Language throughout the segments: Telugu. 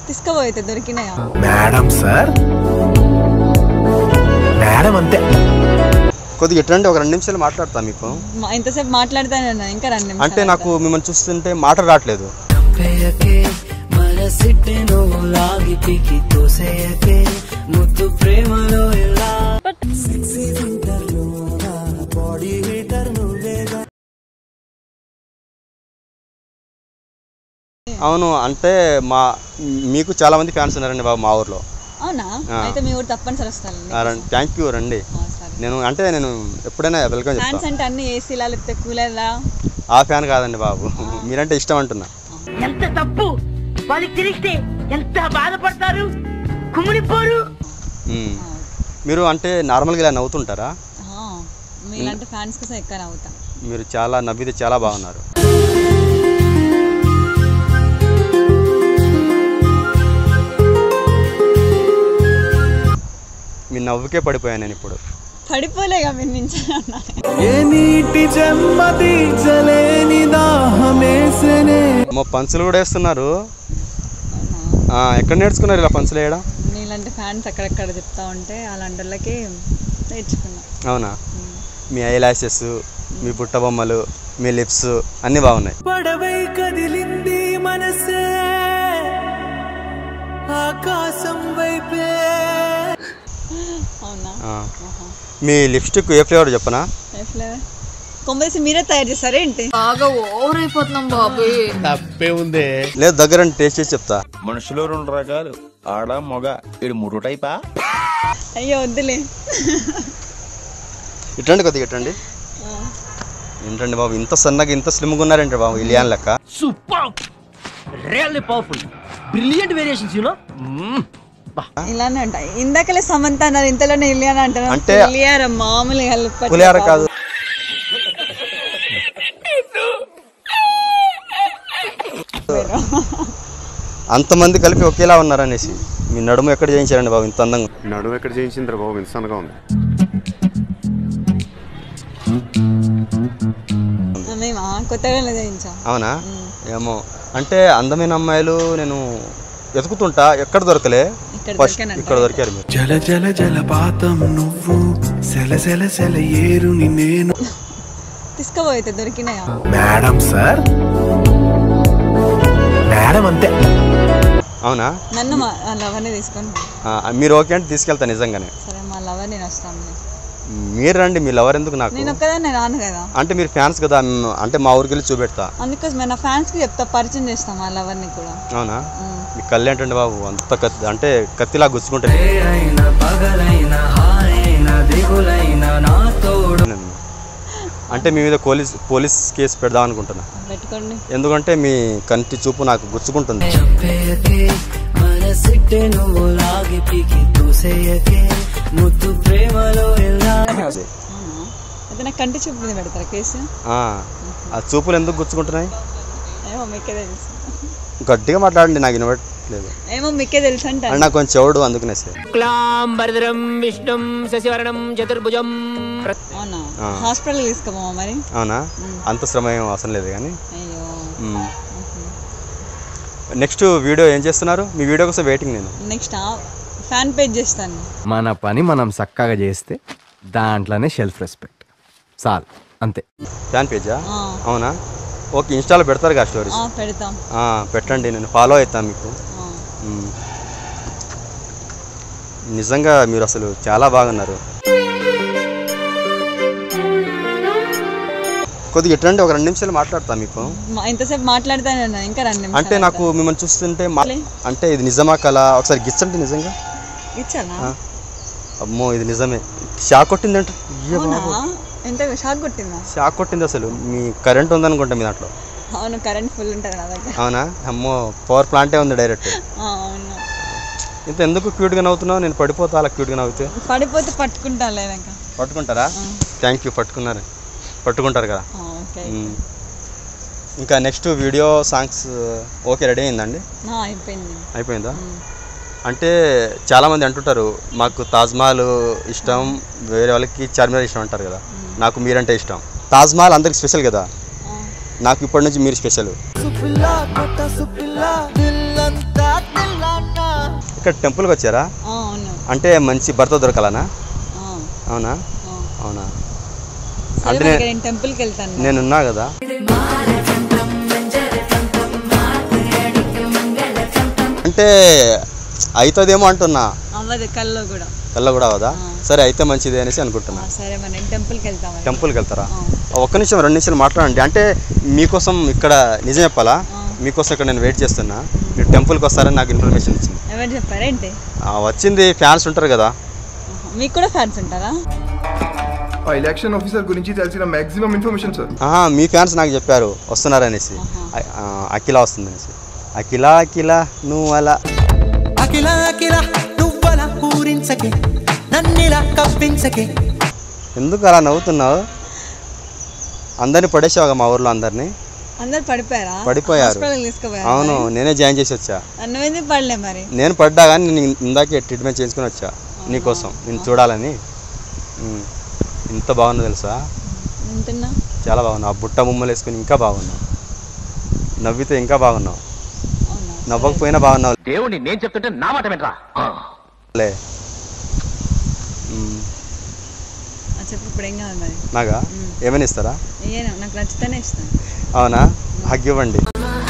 తీసుకుపోయితే దొరికినాయా మేడం సార్ మేడం అంతే కొద్దిగా ఎట్లంటే ఒక రెండు నిమిషాలు మాట్లాడతా మీకు మా- ఇంతసేపు మాట్లాడతానన్నా ఇంకా రెండు నిమిషాలు అంటే నాకు మిమ్మల్ని చూస్తుంటే మాట రావట్లేదు చంపేయకే మనసిట్టే నువ్వు లాగి పీకి తోసేయకే ముద్దు ప్రేమలో ఎలా సెక్సీ వింటర్లో బాడీ హీటర్ నువ్వేగా అవును అంటే మా మీకు చాలా మంది ఫ్యాన్స్ ఉన్నారండి బాబు మా ఊర్లో అవునా ఆ. అయితే మీ ఊరు తప్పనిసరి వస్తాను థ్యాంక్ యూ రండి సరే నేను అంటే నేను ఎప్పుడైనా వెల్కమ్ ఫ్యాన్స్ చెప్తాను అంటే అన్ని ఏసీలా లేకపోతే కూలర్లా ఆ ఫ్యాన్ కాదండి బాబు మీరంటే ఇష్టం అంటున్నా ఎంత తప్పు వాళ్ళకి తెలిస్తే ఎంత బాధపడతారు కుమిలిపోరు మ్మ్. మీరు అంటే నార్మల్గా ఇలా నవ్వుతుంటారా మీలాంటి ఫ్యాన్స్ కోసం ఎక్కువ నవ్వుతా మీరు చాలా నవ్వితే చాలా బాగున్నారు మీ నవ్వుకే పడిపోయాను నేను ఇప్పుడు పడిపోలేగా మీ నుంచి అన్నా ఏ నీటి చెమ్మ తీర్చలేని దాహమేసనే మా పంచులు కూడా వేస్తున్నారు ఆ, ఎక్కడ నేర్చుకున్నారు ఇలా పంచులు వేయడం మీలాంటి ఫ్యాన్స్ అక్కడక్కడ చెప్తా ఉంటే అలాంటి వాళ్ళకి నేర్చుకున్నా అవునా మీ ఐ లాషెస్ మీ పుట్ట బొమ్మలు మీ లిప్స్ అన్నీ బాగున్నాయి పడవై కదిలింది మనసే ఆకాశం వైపే అవునా ఆ. మీ లిప్స్టిక్ ఏ ఫ్లేవర్ చెప్పనా ఏ ఫ్లేవర్ కొమ్మేసి మీరే తయారు చేస్తారా ఏంటి బాగా ఓవర్ అయిపోతున్నాం బాబు లేదు దగ్గర టేస్ట్ చేసి చెప్తా మనుషులు రెండు రకాలు ఆడ మొగ ఇడు మూడు టైపా అయ్యో వద్దులే ఇటండి కొద్దిగా ఇటండి ఏంటండి బాబు ఇంత సన్నగా ఇంత స్లిమ్గా ఉన్నారంటే బాబు ఇలియాన్ లెక్క super really powerful brilliant variations you know ఇలానే ఉంటాయి ఇందాకలే సమంత అన్నారు ఇంతలోనే ఇలియానా అంటారు అంటే- ఇలియారా మామూలుగా లిప్పట్లే పులిహార బాబు. కాదు అంతమంది కలిపి ఒకేలా ఉన్నారనేసి మీ నడుము ఎక్కడ చేయించారండి బాబు ఇంత అందంగా నడుము ఎక్కడ చేయించిందిరా బాబు ఇంత సన్నగా ఉంది మేమా కొత్తగా చేయించాం అవునా ఏమో అంటే అందమైన అమ్మాయిలు నేను వెతుకుతుంటా ఎక్కడ దొరకలే ఇక్కడ ఫస్ట్ దొరికానంట. ఇక్కడ దొరికారు మీరు జల జల జలపాతం నువ్వు సెల సెల సెల ఏరుని నేను తీసుకుపోయితే దొరికినాయా మేడం సార్ మేడం అంతే అవునా నన్ను మా లవర్ని తీసుకొని పో. ఆ, మీరు ఓకే అంటే తీసుకెళ్తా నిజంగానే సరే మా లవర్ నేను వస్తాను మీరు రండి మీ లవర్ ఎందుకు నాకు నేను ఒక్కదాన్ని రాను కదా అంటే మీరు ఫ్యాన్స్ కదా మ్, అంటే మా ఊరికి వెళ్ళి చూపెడతా అందుకోసం నా ఫ్యాన్స్కి చెప్తా పరిచయం చేస్తాం మా లవర్ని కూడా అవునా ఉమ్. మీ కళ్ళు ఏంటండి బాబు అంత కత్తి అంటే కత్తిలా గుచ్చుకుంటుంది ఏ అయినా పగలైనా హాయైనా దిగులైనా నా తోడు నేను. అంటే మీ మీద పోలీస్ పోలీస్ కేసు పెడదాం అనుకుంటున్నా పెట్టుకోండి ఎందుకంటే మీ కంటి చూపు నాకు గుచ్చుకుంటుంది చంపేయకే మనసిట్టే నువ్వు లాగి పీకి తోసేయకే ముద్దు ప్రేమలో ఎలా అవునా అయితే నాకు కంటి చూపు మీద పెడతారా కేసు ఆ, ఆ చూపులు ఎందుకు గుచ్చుకుంటున్నాయి ఏమో మీకే తెలుసు గట్టిగా మాట్లాడండి నాకు వినబడట్లేదు ఏమో మీకే తెలుసు అంట అండ్ నాకు కొంచెం చెవుడు అందుకనే సార్ క్లాంబరధరం విష్ణుం శశివర్ణం చతుర్భుజం అవునా ఆ. హాస్పిటల్ తీసుకోమా మరి అవునా అంత శ్రమ ఏం అవసరం లేదు కానీ అయ్యో నెక్స్ట్ వీడియో ఏం చేస్తున్నారు మీ వీడియో కోసం వెయిటింగ్ నేను నెక్స్ట్ ఫ్యాన్ పేజ్ చేస్తాను మన పని మనం చక్కగా చేస్తే దాంట్లోనే షెల్ఫ్ రెస్పెక్ట్ చాలు అంతే ఫ్యాన్ పేజా ఆ. అవునా ఓకే ఇన్స్టాలో పెడతారు కదా స్టోరీస్ ఆ, పెడతాం ఆ, పెట్టండి నేను ఫాలో అవుతాను మీకు ఆ. మ్మ్. నిజంగా మీరు అసలు చాలా బాగున్నారు కొద్దిగా ఎట్లంటే ఒక రెండు నిమిషాలు మాట్లాడతా మీకు మా- ఇంతసేపు మాట్లాడతానన్నా ఇంకా రెండు నిమిషాలు అంటే నాకు మిమ్మల్ని చూస్తుంటే మా- అంటే ఇది నిజమా కల ఒకసారి గిచ్చండి నిజంగా ఇచ్చానా ఆ. అమ్మో ఇది నిజమే షాక్ కొట్టిందంట అయ్యో అవునా బాబోయ్. ఎంత షాక్ కొట్టిందా షాక్ కొట్టింది అసలు మీ కరెంట్ ఉందనుకుంటా మీ దాంట్లో అవును కరెంట్ ఫుల్ ఉంటుంది నా దగ్గర అవునా అమ్మో పవర్ ప్లాంటే ఉంది డైరెక్ట్ ఆ, అవును ఇంత ఎందుకు క్యూట్గా నవ్వుతున్నావు నేను పడిపోతా అలా క్యూట్గా నవ్వుతే పడిపోతే పట్టుకుంటా లేదాక పట్టుకుంటారా థ్యాంక్ యూ పట్టుకున్నారు పట్టుకుంటారు కదా ఓకే మ్మ్. ఇంకా next video songs okay ready అయిందండి ఆ, అయిపోయింది అయిపోయిందా అంటే చాలామంది అంటుంటారు మాకు తాజ్మహల్ ఇష్టం వేరే వాళ్ళకి చార్మినార్ ఇష్టం అంటారు కదా నాకు మీరంటే ఇష్టం తాజ్మహల్ అందరికి స్పెషల్ కదా నాకు ఇప్పటి నుంచి మీరు స్పెషల్ సుపిల్లా కొత్త సుపిల్లా దిల్లంతా దిల్లానా ఇక్కడ టెంపుల్కి వచ్చారా ఆ, అవును అంటే మంచి భర్త దొరకాలనా ఆ, అవునా ఆ. అవునా సరే అంటే మరి నేను- నేను టెంపుల్కి వెళ్తాను నేనున్నా కదా అంటే అవుతుందేమో అంటున్నా అవ్వదు కల్లో కూడా కళ్ళ కూడా అవదా సరే అయితే మంచిది అనేసి అనుకుంటున్నా ఆ, సరే మరి నేను టెంపుల్కి వెళ్తాం మరి. టెంపుల్కి వెళ్తారా ఆ. ఒక్క నిమిషం రెండు నిమిషాలు మాట్లాడండి అంటే మీకోసం ఇక్కడ నిజం చెప్పాలా మీకోసం ఇక్కడ నేను వెయిట్ చేస్తున్నా మీరు టెంపుల్కి వస్తారని నాకు ఇన్ఫర్మేషన్ వచ్చింది ఎవరు చెప్పారేంటి ఆ, వచ్చింది ఫ్యాన్స్ ఉంటారు కదా ఆహా. మీకు కూడా ఫ్యాన్స్ ఉంటారా ఆ ఎలక్షన్ ఆఫీసర్ గురించి తెలిసిన మాక్సిమం ఇన్ఫర్మేషన్ సార్ ఆహా, మీ ఫ్యాన్స్ నాకు చెప్పారు వస్తున్నారనేసి ఆ, అఖిల వస్తుందనేసి అఖిల అఖిల నువ్వు అలా అఖిల అఖిల నువ్వల పూరించకే నన్నిలా కప్పించకే ఎందుకు అలా నవ్వుతున్నావు అందరిని పడేసావుగా మా ఊర్లో అందరినీ అందరు పడిపోయారా పడిపోయారు హాస్పిటల్ తీసుకుపోయారా అవును నేనే జాయిన్ చేసి వచ్చా నన్ను ఎందుకు పడలే మరి నేను పడ్డా కానీ నేను ఇందాకే ట్రీట్మెంట్ చేయించుకొని వచ్చా నీకోసం నేను చూడాలని ఉమ్. ఇంత బాగున్నా తెలుసా ఉంటున్నా చాలా బాగున్నావు ఆ బుట్ట ముమ్మలు వేసుకుని ఇంకా బాగున్నావు నవ్వితే ఇంకా బాగున్నావు అవునా నవ్వకపోయినా బాగున్నావు దేవుడిని నేను చెప్తుంటే నా మాట వినరా లే ఉమ్. ఆ, చెప్పు ఇప్పుడు ఏం కాదు మరి నాగా ఏమైనా ఇస్తారా ఏను నాకు నచ్చితేనే ఇస్తాను అవునా హగ్ ఇవ్వండి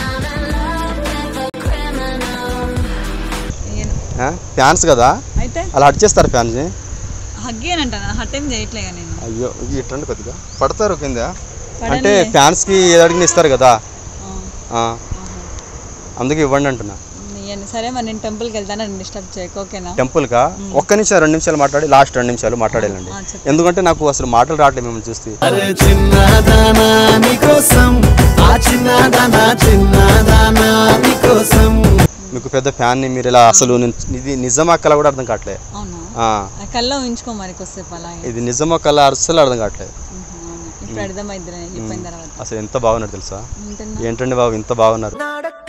ఏను ఫ్యాన్స్ కదా అయితే అలా హట్ చేస్తారు ఫ్యాన్స్ని హగ్గి అని అంటాను హట్ ఏం చేయట్లేగా నేను అయ్యో ఇవి ఇట్టండి కొద్దిగా పడతారు కింద పడనులే. అంటే ఫ్యాన్స్కి ఏదో అడిగిన ఇస్తారు కదా ఆ, ఆ. అందుకే ఇవ్వండి అంటున్నా ఇయ్యను. సరే మరి నేను టెంపుల్కి వెళ్తాను నన్ను డిస్టర్బ్ చేయకు ఓకేనా టెంపుల్కా ఒక్క నిమిషం రెండు నిమిషాలు మాట్లాడి లాస్ట్ రెండు నిమిషాలు మాట్లాడాలండి ఆ, చెప్పు. ఎందుకంటే నాకు అసలు మాటలు రావట్లేదు మిమ్మల్ని చూస్తే చిన్నదానా నీకోసం ఆ చిన్నదానా చిన్నదానా నీకోసం మీకు పెద్ద ఫ్యాన్ని మీరు ఇలా అసలు నేను- ఇది నిజమా కళ కూడా అర్థం కావట్లేదు అవునా ఆ, ఆ కల్లో ఉంచుకో మరి కొద్దిసేపు అలాగే ఇది నిజమా కళ అసలు అర్థం కావట్లేదు ఉహు, అవును. ఇప్పుడు అర్థమైంది వెళ్ళిపోయిన తర్వాత అసలు ఎంత బాగున్నారు తెలుసా ఉంటున్నా ఏంటండి బాబు ఇంత బాగున్నారు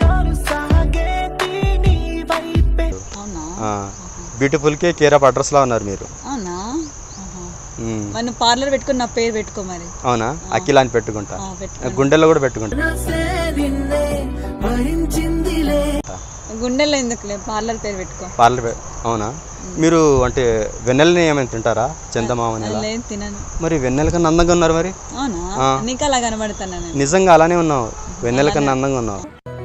అవునా బ్యూటిఫుల్కే కేర్ ఆఫ్ అడ్రస్లా ఉన్నారు మీరు అవునా ఆహా. ఉమ్. మరి నువ్వు పార్లర్ పెట్టుకుని నా పేరు పెట్టుకో మరి అవునా అఖిల అని పెట్టుకుంటా ఆ, పెట్టుకో గుండెల్లో కూడా పెట్టుకుంటా గుండెల్లో ఎందుకులే పార్లర్ పేరు పెట్టుకో పార్లర్ పె- అవునా మీరు అంటే వెన్నెలని ఏమైనా తింటారా చందమామని ఇలా లేదు తినను మరి వెన్నెల కన్నా అందంగా ఉన్నారు మరి అవునా ఆ. నీకు అలా కనబడతాను నేను నిజంగా అలానే ఉన్నావు వెన్నెల కన్నా అందంగా ఉన్నావు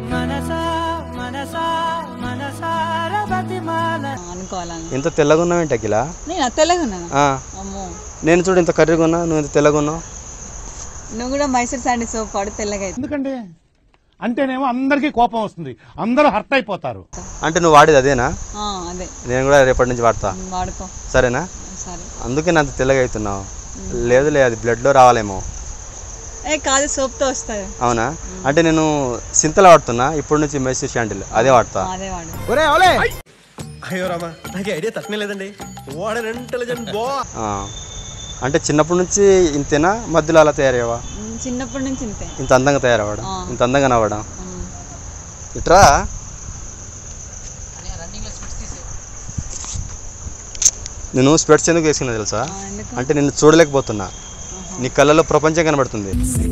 అనుకోవాలని ఇంత తెల్లగా ఉన్నావేంటి అఖిల నేను తెల్లగా ఉన్నాను ఆ, అమ్మో నేను చూడు ఇంత కర్రీగా ఉన్నా నువ్వు ఇంత తెల్లగా ఉన్నావు నువ్వు కూడా మైసూర్ శాండీ సోప్ వాడు తెల్లగా అవుతావు. ఎందుకంటే అంటేనేమో అందరికీ కోపం వస్తుంది అందరూ హర్ట్ అయిపోతారు అంటే నువ్వు వాడేది అదేనా ఆ, అదే నేను కూడా రేపటి నుంచి వాడతా వాడుకో సరేనా సరే అందుకే నా అంత తెల్లగా అవుతున్నావు లేదు లేదు అది బ్లడ్లో రావాలేమో ఏ కాదు సోప్తో వస్తుంది అవునా అంటే నేను సింతలు వాడుతున్నా ఇప్పటి నుంచి మెస్సీ షాండిల్ అదే వాడతా అదే వాడు అయ్యో రామా నాకు ఐడియా తక్కువ లేదండి వాట్ అన్ ఇంటెలిజెంట్ బో ఆ. అంటే చిన్నప్పటి నుంచి ఇంతేనా మధ్యలో అలా తయారయ్యావా ఉమ్, చిన్నప్పటి నుంచి ఇంతే ఇంత అందంగా తయారవ్వడా ఆ. ఇంత అందంగా నవ్వడా ఉమ్. ఇట్రా నేను స్పెట్స్ ఎందుకు వేసుకున్నా తెలుసా ఆ, ఎందుకు అంటే నిన్ను చూడలేకపోతున్నా నీ కళ్ళలో ప్రపంచం కనబడుతుంది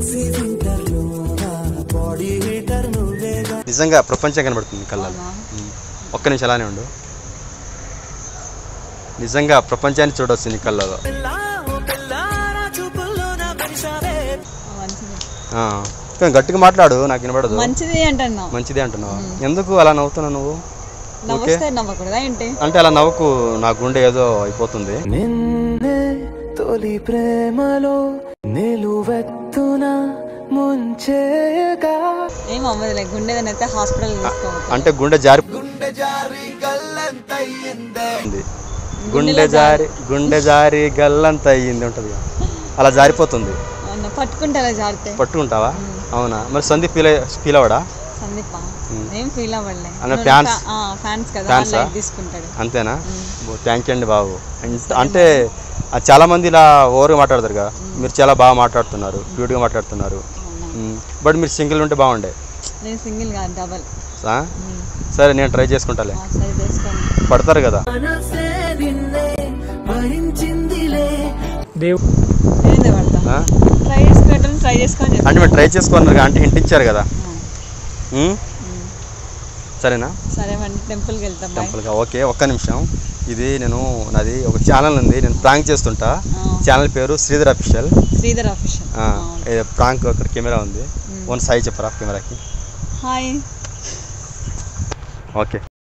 నిజంగా ప్రపంచం కనబడుతుంది నీ కళ్ళలో అవునా? ఉమ్. ఒక్క నిమిషం అలానే ఉండు నిజంగా ప్రపంచాన్ని చూడవచ్చు నీ కళ్ళలో ఆ, మంచిది ఆ. కానీ గట్టిగా మాట్లాడు నాకు వినపడదు మంచిది అంటున్నావు మంచిదే అంటున్నావు ఎందుకు అలా నవ్వుతున్నావు నువ్వు నవ్వొస్తే నవ్వకూడదా ఏంటి అంటే అలా నవ్వుకు నా గుండె ఏదో అయిపోతుంది నిన్నే తొలి ప్రేమలో నిలువెత్తున ముంచేయగా ఏం అవ్వదులే గుండెదని అయితే హాస్పిటల్ తీసుకోవచ్చు అంటే గుండె జారి ఉంది. గుండె జారి గుండె జారి గల్లంత అయ్యింది ఉంటుంది కదా. అలా జారిపోతుంది అవునా పట్టుకుంటే అలా జారితే పట్టుకుంటావా అవునా మరి సందీప్ ఫీల్ ఫీల్ అవడా సందీప్ ఏం ఫీల్ అవ్వలే అన్న ఫ్యాన్స్? ఫ్యాన్స్ కదా ఫ్యాన్సా? లైట్ తీసుకుంటాడు అంతేనా థ్యాంక్ యూ అండి బాబు అంట- అంటే ఆ, చాలా మంది ఇలా ఓవర్గా మాట్లాడతారు కదా మీరు చాలా బాగా మాట్లాడుతున్నారు క్యూట్గా మాట్లాడుతున్నారు బట్ మీరు సింగిల్ ఉంటే బాగుండే నేను సింగిల్ కాదు డబల్ ఆ? సరే నేను ట్రై చేసుకుంటాలే సరే చేసుకోండి పడతారు కదా నేనే పడతా ఆ? ట్రై చేసుకోవటం ట్రై చేసుకొని అంటే మీరు ట్రై చేసుకున్నారు కదా, అంటే హింట్ ఇచ్చారు కదా ఉమ్? సరేనా సరే అండి టెంపుల్కి వెళ్తాం బాయ్ టెంపుల్గా ఓకే ఒక్క నిమిషం ఇది నేను నాది ఒక ఛానల్ ఉంది నేను ప్రాంక్ చేస్తుంటా ఆ. ఛానల్ పేరు Sridhar official Sridhar official prank అక్కడ కెమెరా ఉంది వన్ సాయి చెప్పరా కెమెరాకి హాయ్ ఓకే